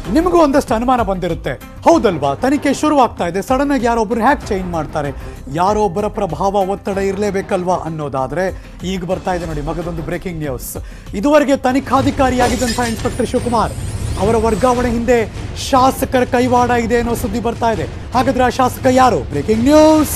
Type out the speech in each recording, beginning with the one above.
ನಿಮಗೂ ಒಂದಷ್ಟು ಅನುಮಾನ ಬಂದಿರುತ್ತೆ ಹೌದಲ್ವಾ ತನಿಖೆ ಶುರುವಾಗ್ತಾ ಇದೆ ಸಡನ್ ಆಗಿ ಯಾರೊಬ್ಬರು ಹ್ಯಾಕ್ ಚೇಂಜ್ ಮಾಡ್ತಾರೆ ಯಾರೊಬ್ಬರ ಪ್ರಭಾವ ಒತ್ತಡ ಇರಲೇಬೇಕಲ್ವಾ ಅನ್ನೋದಾದ್ರೆ ಈಗ ಬರ್ತಾ ಇದೆ ನೋಡಿ ಮಗದೊಂದು ಬ್ರೇಕಿಂಗ್ ನ್ಯೂಸ್ ಇದುವರೆಗೆ ತನಿಖಾಧಿಕಾರಿಯಾಗಿದ್ದಂಥ ಇನ್ಸ್ಪೆಕ್ಟರ್ ಶಿವಕುಮಾರ್ ಅವರ ವರ್ಗಾವಣೆ ಹಿಂದೆ ಶಾಸಕರ ಕೈವಾಡ ಇದೆ ಅನ್ನೋ ಸುದ್ದಿ ಬರ್ತಾ ಇದೆ ಹಾಗಾದ್ರೆ ಆ ಶಾಸಕ ಯಾರು ಬ್ರೇಕಿಂಗ್ ನ್ಯೂಸ್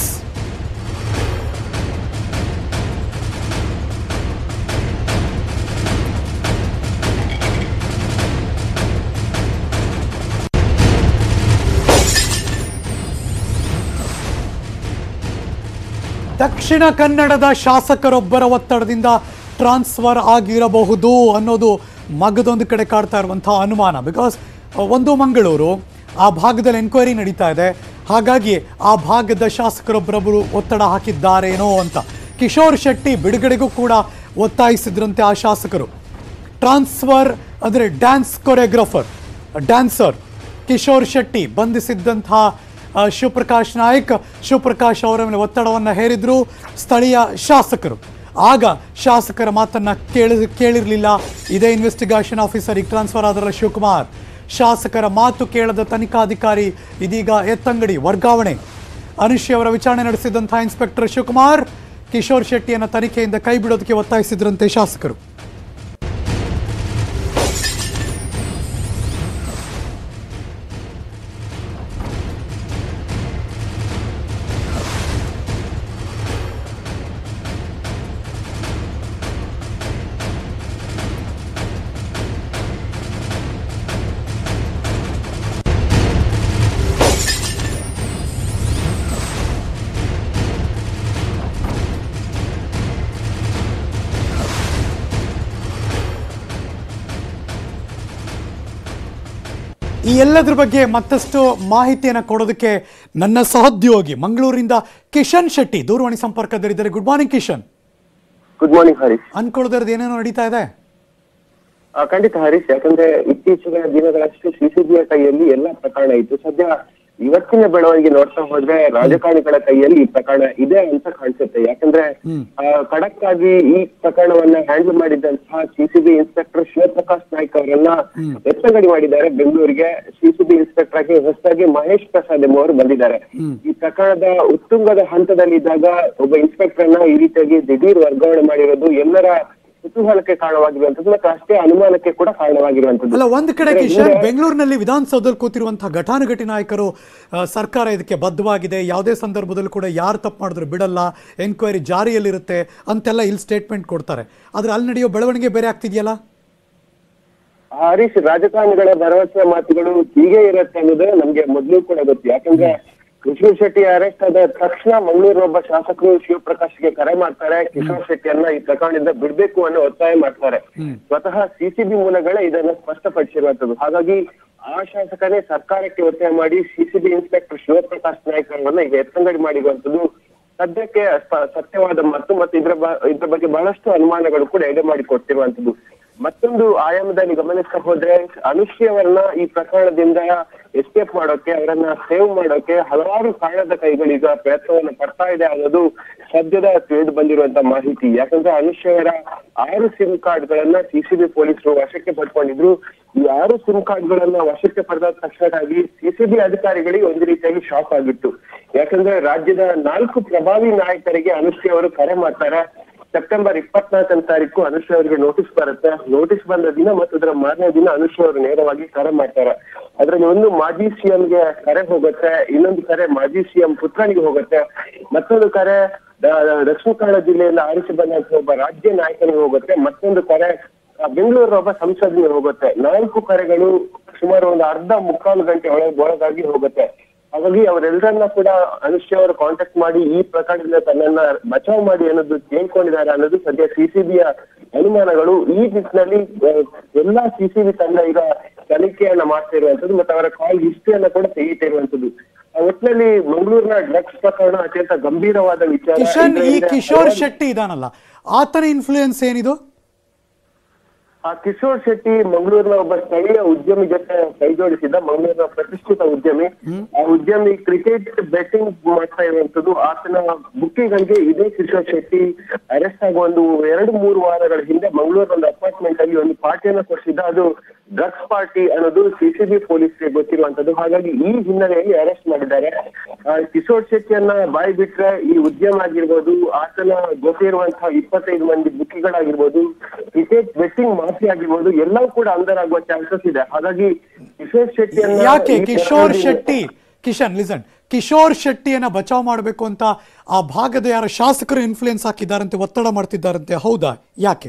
ದಕ್ಷಿಣ ಕನ್ನಡದ ಶಾಸಕರೊಬ್ಬರ ಒತ್ತಡದಿಂದ ಟ್ರಾನ್ಸ್ಫರ್ ಆಗಿರಬಹುದು ಅನ್ನೋದು ಮಗದೊಂದು ಕಡೆ ಕಾಡ್ತಾ ಇರುವಂತಹ ಅನುಮಾನ ಬಿಕಾಸ್ ಒಂದು ಮಂಗಳೂರು ಆ ಭಾಗದಲ್ಲಿ ಎನ್ಕ್ವೈರಿ ನಡೀತಾ ಇದೆ ಹಾಗಾಗಿ ಆ ಭಾಗದ ಶಾಸಕರೊಬ್ಬರೊಬ್ಬರು ಒತ್ತಡ ಹಾಕಿದ್ದಾರೇನೋ ಅಂತ ಕಿಶೋರ್ ಶೆಟ್ಟಿ ಬಿಡುಗಡೆಗೂ ಕೂಡ ಒತ್ತಾಯಿಸಿದ್ರಂತೆ ಆ ಶಾಸಕರು ಟ್ರಾನ್ಸ್ಫರ್ ಅಂದರೆ dance choreographer dancer Kishore Shetty ಬಂಧಿಸಿದ್ದಂತಹ ಆ, ಶಿವಪ್ರಕಾಶ್ ನಾಯಕ್ ಶಿವಪ್ರಕಾಶ್ ಅವರ ಮೇಲೆ ಒತ್ತಡವನ್ನು ಹೇರಿದ್ರು ಸ್ಥಳೀಯ ಶಾಸಕರು ಆಗ ಶಾಸಕರ ಮಾತನ್ನ ಕೇಳಿ ಕೇಳಿರಲಿಲ್ಲ ಇದೇ ಇನ್ವೆಸ್ಟಿಗೇಷನ್ ಆಫೀಸರ್ ಈಗ ಟ್ರಾನ್ಸ್ಫರ್ ಆದರಲ್ಲ ಶಿವಕುಮಾರ್ ಶಾಸಕರ ಮಾತು ಕೇಳದ ತನಿಖಾಧಿಕಾರಿ ಇದೀಗ ಎತ್ತಂಗಡಿ ವರ್ಗಾವಣೆ ಅನುಶ್ರೀ ಅವರ ವಿಚಾರಣೆ ನಡೆಸಿದಂತಹ ಇನ್ಸ್ಪೆಕ್ಟರ್ ಶಿವಕುಮಾರ್ ಕಿಶೋರ್ ಶೆಟ್ಟಿಯನ್ನು ತನಿಖೆಯಿಂದ ಕೈ ಬಿಡೋದಕ್ಕೆ ಒತ್ತಾಯಿಸಿದ್ರಂತೆ ಶಾಸಕರು ಈ ಎಲ್ಲದ್ರ ಬಗ್ಗೆ ಮತ್ತಷ್ಟು ಮಾಹಿತಿಯನ್ನು ಕೊಡೋದಕ್ಕೆ ನನ್ನ ಸಹೋದ್ಯೋಗಿ ಮಂಗಳೂರಿನಿಂದ ಕಿಶನ್ ಶೆಟ್ಟಿ ದೂರವಾಣಿ ಸಂಪರ್ಕದಲ್ಲಿದ್ದಾರೆ good morning Kishan good morning Harish ಅನ್ಕೊಳ್ಳೋದ್ರದ್ದು ಏನೇನೋ ನಡೀತಾ ಇದೆ ಆ, ಖಂಡಿತ ಹರೀಶ್ ಯಾಕಂದ್ರೆ ಇತ್ತೀಚಿನ ದಿನಗಳಷ್ಟು ಸಿಸಿಬಿಯ ಕೈಯಲ್ಲಿ ಎಲ್ಲ ಪ್ರಕರಣ ಇತ್ತು ಸದ್ಯ ಇವತ್ತಿನ ಬೆಳವಣಿಗೆ ನೋಡ್ತಾ ಹೋದ್ರೆ ರಾಜಕಾರಣಿಗಳ ಕೈಯಲ್ಲಿ ಈ ಪ್ರಕರಣ ಇದೆ ಅಂತ ಕಾಣಿಸುತ್ತೆ ಯಾಕಂದ್ರೆ ಆ, ಖಡಕ್ ಆಗಿ ಈ ಪ್ರಕರಣವನ್ನ ಹ್ಯಾಂಡಲ್ ಮಾಡಿದಂತಹ ಸಿಸಿಬಿ ಇನ್ಸ್ಪೆಕ್ಟರ್ ಶಿವಪ್ರಕಾಶ್ ನಾಯ್ಕ್ ಅವರನ್ನ ಎತ್ತಗಡಿ ಮಾಡಿದ್ದಾರೆ ಬೆಂಗಳೂರಿಗೆ ಸಿಸಿಬಿ ಇನ್ಸ್ಪೆಕ್ಟರ್ ಆಗಿ ಹೊಸದಾಗಿ ಮಹೇಶ್ ಪ್ರಸಾದ್ ಎಂಬುವರು ಬಂದಿದ್ದಾರೆ ಈ ಪ್ರಕರಣದ ಉತ್ತುಂಗದ ಹಂತದಲ್ಲಿದ್ದಾಗ ಒಬ್ಬ ಇನ್ಸ್ಪೆಕ್ಟರ್ ಅನ್ನ ಈ ರೀತಿಯಾಗಿ ದಿಢೀರ್ ವರ್ಗಾವಣೆ ಮಾಡಿರೋದು ಎಲ್ಲರ ಕುತೂಹಲಕ್ಕೆ ಕಾರಣವಾಗಿರುವಂತದ್ದು ಮತ್ತೆ ಅಷ್ಟೇ ಅನುಮಾನಕ್ಕೆ ಕೂಡ ಕಾರಣವಾಗಿರುವಂತದ್ದು ಅಲ್ಲ ಒಂದ್ ಕಡೆ ಅಂದ್ರೆ ಕಿಶನ್ ಹಿಂದೆ- ಬೆಂಗಳೂರಿನಲ್ಲಿ ವಿಧಾನಸೌಧದಲ್ಲಿ ಕೂತಿರುವಂತಹ ಘಟಾನುಘಟಿ ನಾಯಕರು ಆ, ಸರ್ಕಾರ ಇದಕ್ಕೆ ಬದ್ಧವಾಗಿದೆ ಯಾವುದೇ ಸಂದರ್ಭದಲ್ಲೂ ಕೂಡ ಯಾರು ತಪ್ಪು ಮಾಡಿದ್ರು ಬಿಡಲ್ಲ ಎನ್ಕ್ವೈರಿ ಜಾರಿಯಲ್ಲಿರುತ್ತೆ ಅಂತೆಲ್ಲ ಇಲ್ಲಿ ಸ್ಟೇಟ್ಮೆಂಟ್ ಕೊಡ್ತಾರೆ ಆದ್ರೆ ಅಲ್ಲಿ ನಡೆಯೋ ಬೆಳವಣಿಗೆ ಬೇರೆ ಆಗ್ತಿದೆಯಲ್ಲ ಹರೀಶ್ ರಾಜಕಾರಣಿಗಳ ಭರವಸೆ ಮಾತುಗಳು ಹೀಗೆ ಇರುತ್ತೆ ಅನ್ನೋದು ನಮ್ಗೆ ಮೊದ್ಲು ಕೂಡ ಗೊತ್ತು ಯಾಕಂದ್ರೆ ಕಿಶೋರ್ ಶೆಟ್ಟಿ ಅರೆಸ್ಟ್ ಆದ ತಕ್ಷಣ ಮಂಗಳೂರಿನ ಒಬ್ಬ ಶಾಸಕರು ಶಿವಪ್ರಕಾಶ್ಗೆ ಕರೆ ಮಾಡ್ತಾರೆ ಕಿಶೋರ್ ಶೆಟ್ಟಿಯನ್ನ ಈ ಪ್ರಕರಣದಿಂದ ಬಿಡ್ಬೇಕು ಅನ್ನೋ ಒತ್ತಾಯ ಮಾಡ್ತಾರೆ ಸ್ವತಃ ಸಿಸಿಬಿ ಮೂಲಗಳೇ ಇದನ್ನ ಸ್ಪಷ್ಟಪಡಿಸಿರುವಂತದ್ದು ಹಾಗಾಗಿ ಆ ಶಾಸಕನೇ ಸರ್ಕಾರಕ್ಕೆ ಒತ್ತಾಯ ಮಾಡಿ ಸಿಸಿಬಿ ಇನ್ಸ್ಪೆಕ್ಟರ್ ಶಿವಪ್ರಕಾಶ್ ನಾಯ್ಕ್ ಅವರನ್ನ ಈಗ ಎತ್ತಂಗಡಿ ಮಾಡಿರುವಂತದ್ದು ಸದ್ಯಕ್ಕೆ ಸ್ಪ- ಸತ್ಯವಾದ ಮತ್ತು ಮತ್ತೆ ಇದ್ರ ಬ- ಇದ್ರ ಬಗ್ಗೆ ಬಹಳಷ್ಟು ಅನುಮಾನಗಳು ಕೂಡ ಎಡೆ ಮಾಡಿ ಕೊಡ್ತಿರುವಂತದ್ದು ಮತ್ತೊಂದು ಆಯಾಮದಲ್ಲಿ ಗಮನಿಸ್ತಾ ಹೋದ್ರೆ ಅನುಶ್ರೀ ಅವರನ್ನ ಈ ಪ್ರಕರಣದಿಂದ ಎಸ್ಕೇಪ್ ಮಾಡೋಕೆ ಅವರನ್ನ ಸೇವ್ ಮಾಡೋಕೆ ಹಲವಾರು ಕಾರಣದ ಕೈಗಳೀಗ ಪ್ರಯತ್ನವನ್ನು ಪಡ್ತಾ ಇದೆ ಅನ್ನೋದು ಸದ್ಯದ ತಿಳಿದು ಬಂದಿರುವಂತ ಮಾಹಿತಿ ಯಾಕಂದ್ರೆ ಅನುಶ್ರೀ ಅವರ ಆರು ಸಿಮ್ ಕಾರ್ಡ್ ಗಳನ್ನ ಸಿಸಿಬಿ ಪೊಲೀಸರು ವಶಕ್ಕೆ ಪಡ್ಕೊಂಡಿದ್ರು ಈ ಆರು ಸಿಮ್ ಕಾರ್ಡ್ ಗಳನ್ನ ವಶಕ್ಕೆ ಪಡೆದ ತಕ್ಷಣವಾಗಿ ಸಿಸಿಬಿ ಅಧಿಕಾರಿಗಳಿಗೆ ಒಂದು ರೀತಿಯಾಗಿ ಶಾಕ್ ಆಗಿತ್ತು ಯಾಕಂದ್ರೆ ರಾಜ್ಯದ ನಾಲ್ಕು ಪ್ರಭಾವಿ ನಾಯಕರಿಗೆ ಅನುಶ್ರೀ ಅವರು ಕರೆ ಮಾಡ್ತಾರೆ ಸೆಪ್ಟೆಂಬರ್ ಇಪ್ಪತ್ನಾಲ್ಕನೇ ತಾರೀಕು ಅನುಶ್ರೀ ಅವರಿಗೆ ನೋಟಿಸ್ ಬರುತ್ತೆ ನೋಟಿಸ್ ಬಂದ ದಿನ ಮತ್ತು ಅದರ ಮಾರನೇ ದಿನ ಅನುಶ್ರೀ ಅವರು ನೇರವಾಗಿ ಕರೆ ಮಾಡ್ತಾರೆ ಅದ್ರಲ್ಲಿ ಒಂದು ಮಾಜಿ ಸಿಎಂಗೆ ಕರೆ ಹೋಗುತ್ತೆ ಇನ್ನೊಂದು ಕರೆ ಮಾಜಿ ಸಿಎಂ ಪುತ್ರನಿಗೆ ಹೋಗುತ್ತೆ ಮತ್ತೊಂದು ಕರೆ ದ- ದಕ್ಷಿಣ ಕನ್ನಡ ಜಿಲ್ಲೆಯಿಂದ ಆರಿಸಿ ಬಂದಂತ ಒಬ್ಬ ರಾಜ್ಯ ನಾಯಕನಿಗೆ ಹೋಗುತ್ತೆ ಮತ್ತೊಂದು ಕರೆ ಆ, ಬೆಂಗಳೂರಿನ ಒಬ್ಬ ಸಂಸದನಿಗೆ ಹೋಗುತ್ತೆ ನಾಲ್ಕು ಕರೆಗಳು ಸುಮಾರು ಒಂದು ಅರ್ಧ ಮುಕ್ಕಾಲು ಗಂಟೆ ಒಳಗೆ ಒಳಗಾಗಿ ಹೋಗುತ್ತೆ ಹಾಗಾಗಿ ಅವರೆಲ್ಲರನ್ನ ಕೂಡ ಅನುಶ್ರೀ ಅವರು ಕಾಂಟ್ಯಾಕ್ಟ್ ಮಾಡಿ ಈ ಪ್ರಕರಣದಿಂದ ತನ್ನನ್ನ ಬಚಾವ್ ಮಾಡಿ ಅನ್ನೋದು ಕೇಳ್ಕೊಂಡಿದ್ದಾರೆ ಅನ್ನೋದು ಸದ್ಯ ಸಿಸಿಬಿಯ ಅನುಮಾನಗಳು ಈ ನಿಟ್ಟಿನಲ್ಲಿ ಆ, ಎಲ್ಲಾ ಸಿಸಿಬಿ ತಂಡ ಈಗ ತನಿಖೆಯನ್ನ ಮಾಡ್ತಾ ಇರುವಂತದ್ದು ಮತ್ತೆ ಅವರ ಕಾಲ್ ಹಿಸ್ಟ್ರಿಯನ್ನ ಕೂಡ ತೆಗಿತಾ ಇರುವಂತದ್ದು ಆ ಒಟ್ಟಿನಲ್ಲಿ ಮಂಗಳೂರಿನ ಡ್ರಗ್ಸ್ ಪ್ರಕರಣ ಅತ್ಯಂತ ಗಂಭೀರವಾದ ವಿಚಾರ ಕಿಶನ್ ಈ ಇದರಿಂದ ಕಿಶೋರ್ ಶೆಟ್ಟಿ ಇದಾನಲ್ಲ ಆತನ ಇನ್ಫ್ಲೂಯೆನ್ಸ್ ಏನಿದು ಆ ಕಿಶೋರ್ ಶೆಟ್ಟಿ ಮಂಗಳೂರಿನ ಒಬ್ಬ ಸ್ಥಳೀಯ ಉದ್ಯಮಿ ಜೊತೆ ಕೈ ಜೋಡಿಸಿದ್ದ ಮಂಗಳೂರಿನ ಪ್ರತಿಷ್ಠಿತ ಉದ್ಯಮಿ ಆ ಉದ್ಯಮಿ ಕ್ರಿಕೆಟ್ ಬೆಟ್ಟಿಂಗ್ ಮಾಡ್ತಾ ಇರುವಂತದ್ದು ಆತನ ಬುಕ್ಕಿಗಳಿಗೆ ಇದೇ ಕಿಶೋರ್ ಶೆಟ್ಟಿ ಅರೆಸ್ಟ್ ಆಗುವ ಒಂದು ಎರಡು ಮೂರು ವಾರಗಳ ಹಿಂದೆ ಮಂಗಳೂರಿನ ಒಂದು ಅಪಾರ್ಟ್ಮೆಂಟ್ ಅಲ್ಲಿ ಒಂದು ಪಾರ್ಟಿಯನ್ನು ಕೊಡಿಸಿದ್ದ ಅದು ಡ್ರಗ್ಸ್ ಪಾರ್ಟಿ ಅನ್ನೋದು ಸಿಸಿಬಿ ಪೊಲೀಸ್ಗೆ ಗೊತ್ತಿರುವಂತದ್ದು ಹಾಗಾಗಿ ಈ ಹಿನ್ನೆಲೆಯಲ್ಲಿ ಅರೆಸ್ಟ್ ಮಾಡಿದ್ದಾರೆ ಆ, ಕಿಶೋರ್ ಶೆಟ್ಟಿಯನ್ನ ಬಾಯಿ ಬಿಟ್ರೆ ಈ ಉದ್ಯಮ ಆಗಿರ್ಬೋದು ಆತನ ಗೊತ್ತಿರುವಂತಹ ಇಪ್ಪತ್ತೈದು ಮಂದಿ ಬುಕ್ಕಿಗಳಾಗಿರ್ಬೋದು ಕ್ರಿಕೆಟ್ ಬೆಟ್ಟಿಂಗ್ ಮಾಫಿ ಆಗಿರ್ಬೋದು ಎಲ್ಲವೂ ಕೂಡ ಅಂದರಾಗುವ ಚಾನ್ಸಸ್ ಇದೆ ಹಾಗಾಗಿ ಕಿಶೋರ್ ಶೆಟ್ಟಿಯನ್ನ ಯಾಕೆ ಈ ಕಿಶೋರ್ ಪ್ರಕರಣದಿಂದ- ಶೆಟ್ಟಿ ಕಿಶನ್ ಲಿಸನ್ ಕಿಶೋರ್ ಶೆಟ್ಟಿಯನ್ನ ಬಚಾವ್ ಮಾಡಬೇಕು ಅಂತ ಆ ಭಾಗದ ಯಾರ ಶಾಸಕರು ಇನ್ಫ್ಲೂಯೆನ್ಸ್ ಹಾಕಿದ್ದಾರಂತೆ ಒತ್ತಡ ಮಾಡ್ತಿದ್ದಾರಂತೆ ಹೌದಾ ಯಾಕೆ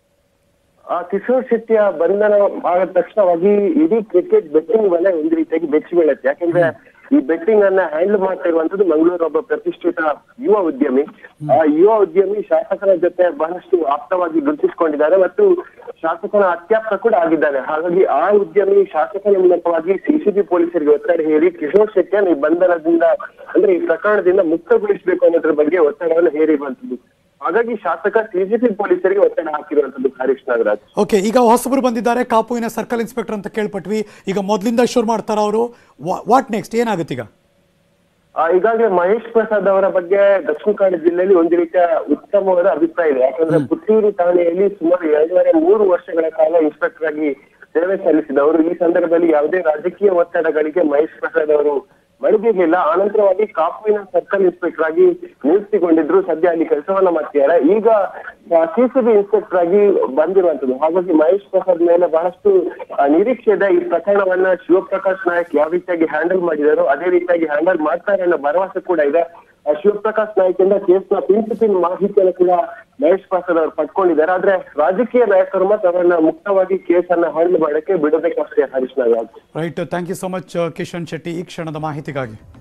ಆ ಕಿಶೋರ್ ಶೆಟ್ಟಿಯ ಬಂಧನ ಆದ ತಕ್ಷಣವಾಗಿ ಇಡೀ ಕ್ರಿಕೆಟ್ ಬೆಟ್ಟಿಂಗ್ ಮೇಲೆ ಒಂದು ರೀತಿಯಾಗಿ ಬೆಚ್ಚಿ ಬೀಳುತ್ತೆ ಯಾಕಂದ್ರೆ ಈ ಬೆಟ್ಟಿಂಗ್ ಅನ್ನ ಹ್ಯಾಂಡಲ್ ಮಾಡ್ತಾ ಇರುವಂತದ್ದು ಮಂಗಳೂರು ಒಬ್ಬ ಪ್ರತಿಷ್ಠಿತ ಯುವ ಉದ್ಯಮಿ ಆ ಯುವ ಉದ್ಯಮಿ ಶಾಸಕರ ಜೊತೆ ಬಹಳಷ್ಟು ಆಪ್ತವಾಗಿ ಗುರುತಿಸಿಕೊಂಡಿದ್ದಾರೆ ಮತ್ತು ಶಾಸಕನ ಅತ್ಯಾಪ್ತ ಕೂಡ ಆಗಿದ್ದಾರೆ ಹಾಗಾಗಿ ಆ ಉದ್ಯಮಿ ಶಾಸಕನ ಮೂಲಕವಾಗಿ ಸಿಸಿಬಿ ಪೊಲೀಸರಿಗೆ ಒತ್ತಡ ಹೇರಿ ಕಿಶೋರ್ ಶೆಟ್ಟಿಯನ್ನು ಈ ಬಂಧನದಿಂದ ಅಂದ್ರೆ ಈ ಪ್ರಕರಣದಿಂದ ಮುಕ್ತಗೊಳಿಸಬೇಕು ಅನ್ನೋದ್ರ ಬಗ್ಗೆ ಒತ್ತಡವನ್ನು ಹೇರಿರುವಂತದ್ದು ಹಾಗಾಗಿ ಶಾಸಕ ಸಿಸಿಬಿ ಪೊಲೀಸರಿಗೆ ಒತ್ತಡ ಹಾಕಿರುವಂತದ್ದು ಹರೀಶ್ ನಾಗರಾಜ್ ಓಕೆ ಈಗ ಹೊಸಬರು ಬಂದಿದ್ದಾರೆ ಕಾಪುವಿನ ಸರ್ಕಲ್ ಇನ್ಸ್ಪೆಕ್ಟರ್ ಅಂತ ಕೇಳ್ಪಟ್ವಿ ಈಗ ಮೊದಲಿಂದ ಶುರು ಮಾಡ್ತಾರ ಅವರು ವಾಟ್ ನೆಕ್ಸ್ಟ್ ಏನಾಗುತ್ತೆ ಈಗ ಆ, ಈಗಾಗಲೇ ಮಹೇಶ್ ಪ್ರಸಾದ್ ಅವರ ಬಗ್ಗೆ ದಕ್ಷಿಣ ಕನ್ನಡ ಜಿಲ್ಲೆಯಲ್ಲಿ ಒಂದು ರೀತಿಯ ಉತ್ತಮವಾದ ಅಭಿಪ್ರಾಯ ಇದೆ ಯಾಕಂದ್ರೆ ಪುತ್ತೂರು ಠಾಣೆಯಲ್ಲಿ ಸುಮಾರು ಎರಡೂವರೆ ಮೂರು ವರ್ಷಗಳ ಕಾಲ ಇನ್ಸ್ಪೆಕ್ಟರ್ ಆಗಿ ಸೇವೆ ಸಲ್ಲಿಸಿದವರು ಈ ಸಂದರ್ಭದಲ್ಲಿ ಯಾವುದೇ ರಾಜಕೀಯ ಒತ್ತಡಗಳಿಗೆ ಮಹೇಶ್ ಪ್ರಸಾದ್ ಅವರು ಮಳಿಗೆಗಿಲ್ಲ ಆನಂತರವಾಗಿ ಕಾಪುವಿನ ಸರ್ಕಲ್ ಇನ್ಸ್ಪೆಕ್ಟರ್ ಆಗಿ ನಿಯುಕ್ತಿಗೊಂಡಿದ್ರು ಸದ್ಯ ಅಲ್ಲಿ ಕೆಲಸವನ್ನ ಮಾಡ್ತಿದ್ದಾರೆ ಈಗ ಸಿಸಿಬಿ ಇನ್ಸ್ಪೆಕ್ಟರ್ ಆಗಿ ಬಂದಿರುವಂತದ್ದು ಹಾಗಾಗಿ ಮಹೇಶ್ ಪ್ರಸಾದ್ ಮೇಲೆ ಬಹಳಷ್ಟು ಆ, ನಿರೀಕ್ಷೆ ಇದೆ ಈ ಪ್ರಕರಣವನ್ನ ಶಿವಪ್ರಕಾಶ್ ನಾಯಕ್ ಯಾವ ರೀತಿಯಾಗಿ ಹ್ಯಾಂಡಲ್ ಮಾಡಿದಾರೋ ಅದೇ ರೀತಿಯಾಗಿ ಹ್ಯಾಂಡಲ್ ಮಾಡ್ತಾರೆ ಅನ್ನೋ ಭರವಸೆ ಕೂಡ ಇದೆ ಆ, ಶಿವಪ್ರಕಾಶ್ ನಾಯಕ್ ಇಂದ ಕೇಸ್ನ ಪಿನ್ ಟು ಪಿನ್ ಮಾಹಿತಿಯನ್ನು ಕೂಡ ಮಹೇಶ್ ಪ್ರಸಾದ್ ಅವರು ಪಡ್ಕೊಂಡಿದ್ದಾರೆ ಆದ್ರೆ ರಾಜಕೀಯ ನಾಯಕರು ಮಾತ್ರ ಅವರನ್ನ ಮುಕ್ತವಾಗಿ ಕೇಸನ್ನ ಹ್ಯಾಂಡಲ್ ಮಾಡಕ್ಕೆ ಬಿಡಬೇಕಷ್ಟೇ Harish Nagaraj right thank you so much Kishan Shetty ಈ ಕ್ಷಣದ ಮಾಹಿತಿಗಾಗಿ